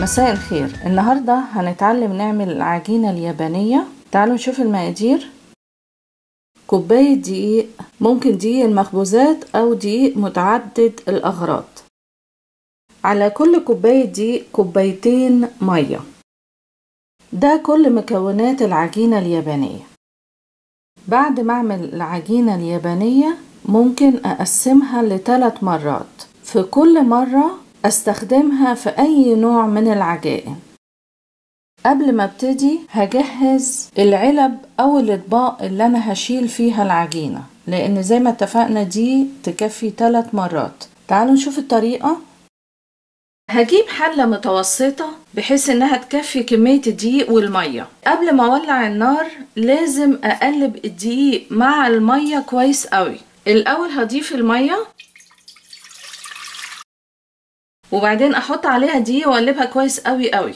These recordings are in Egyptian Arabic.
مساء الخير النهاردة هنتعلم نعمل العجينة اليابانية تعالوا نشوف المقادير كوباية دقيق ممكن دقيق المخبوزات أو دقيق متعدد الأغراض على كل كوباية دقيق كوبايتين مية ده كل مكونات العجينة اليابانية بعد ما أعمل العجينة اليابانية ممكن أقسمها لثلاث مرات في كل مرة استخدمها في اي نوع من العجائن قبل ما ابتدي هجهز العلب او الاطباق اللي انا هشيل فيها العجينة لان زي ما اتفقنا دي تكفي ثلاث مرات تعالوا نشوف الطريقة هجيب حلة متوسطة بحيث انها تكفي كمية الدقيق والمية قبل ما اولع النار لازم اقلب الدقيق مع المية كويس قوي الاول هضيف المية وبعدين احط عليها دي واقلبها كويس قوي قوي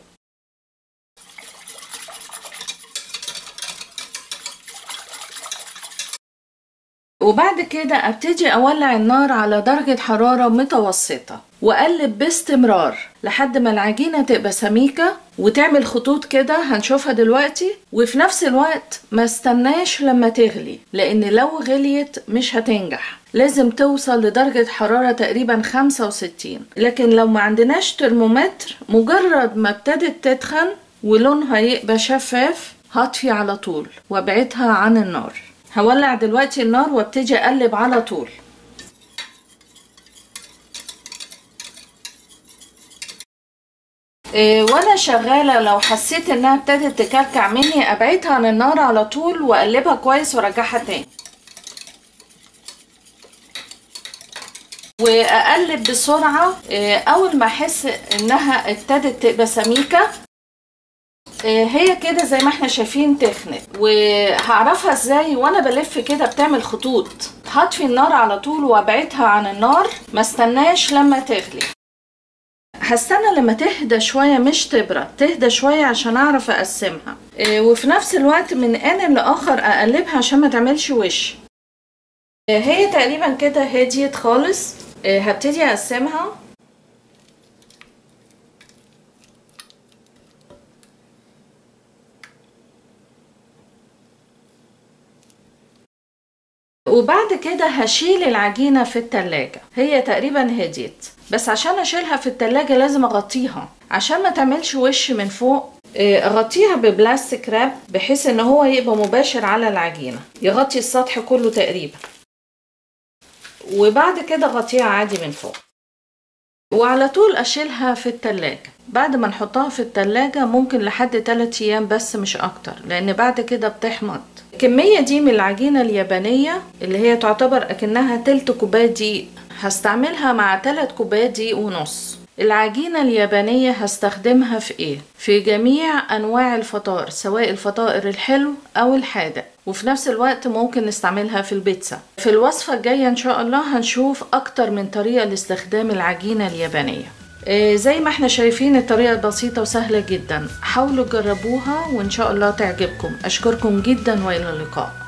وبعد كده ابتدي اولع النار على درجة حرارة متوسطة واقلب باستمرار لحد ما العجينة تبقى سميكة وتعمل خطوط كده هنشوفها دلوقتي وفي نفس الوقت ما استناش لما تغلي لان لو غليت مش هتنجح لازم توصل لدرجة حرارة تقريبا 65 لكن لو ما عندناش ترمومتر مجرد ما ابتدت تتخن ولونها يبقى شفاف هطفي على طول وابعدها عن النار هولع دلوقتي النار وابتدي اقلب على طول إيه وانا شغالة لو حسيت انها ابتدت تكلكع مني ابعدها عن النار على طول واقلبها كويس وارجعها تاني واقلب بسرعة إيه اول ما احس انها ابتدت تبقى سميكة إيه هي كده زي ما احنا شايفين تخنت وهعرفها ازاي وانا بلف كده بتعمل خطوط هطفي النار على طول وابعدها عن النار ما استناش لما تغلي هستنى لما تهدى شوية مش تبرد تهدى شوية عشان اعرف اقسمها إيه وفي نفس الوقت من ان لاخر اقلبها عشان ما تعملش وش إيه هي تقريبا كده هديت خالص إيه هبتدي اقسمها وبعد كده هشيل العجينة في التلاجة هي تقريبا هديت بس عشان اشيلها في التلاجة لازم اغطيها عشان ما تعملش وش من فوق اغطيها ببلاستيك راب بحيث ان هو يبقى مباشر على العجينة يغطي السطح كله تقريبا وبعد كده اغطيها عادي من فوق وعلى طول اشيلها في التلاجة بعد ما نحطها في التلاجة ممكن لحد 3 ايام بس مش اكتر لان بعد كده بتحمض الكمية دي من العجينة اليابانية اللي هي تعتبر اكنها تلت كوباية دقيق هستعملها مع 3 كوبايات دقيق ونص العجينة اليابانية هستخدمها في ايه؟ في جميع انواع الفطائر سواء الفطائر الحلو او الحادق وفي نفس الوقت ممكن نستعملها في البيتزا في الوصفة الجاية ان شاء الله هنشوف اكتر من طريقة لاستخدام العجينة اليابانية زي ما احنا شايفين الطريقة بسيطة وسهلة جدا حاولوا تجربوها وان شاء الله تعجبكم اشكركم جدا والى اللقاء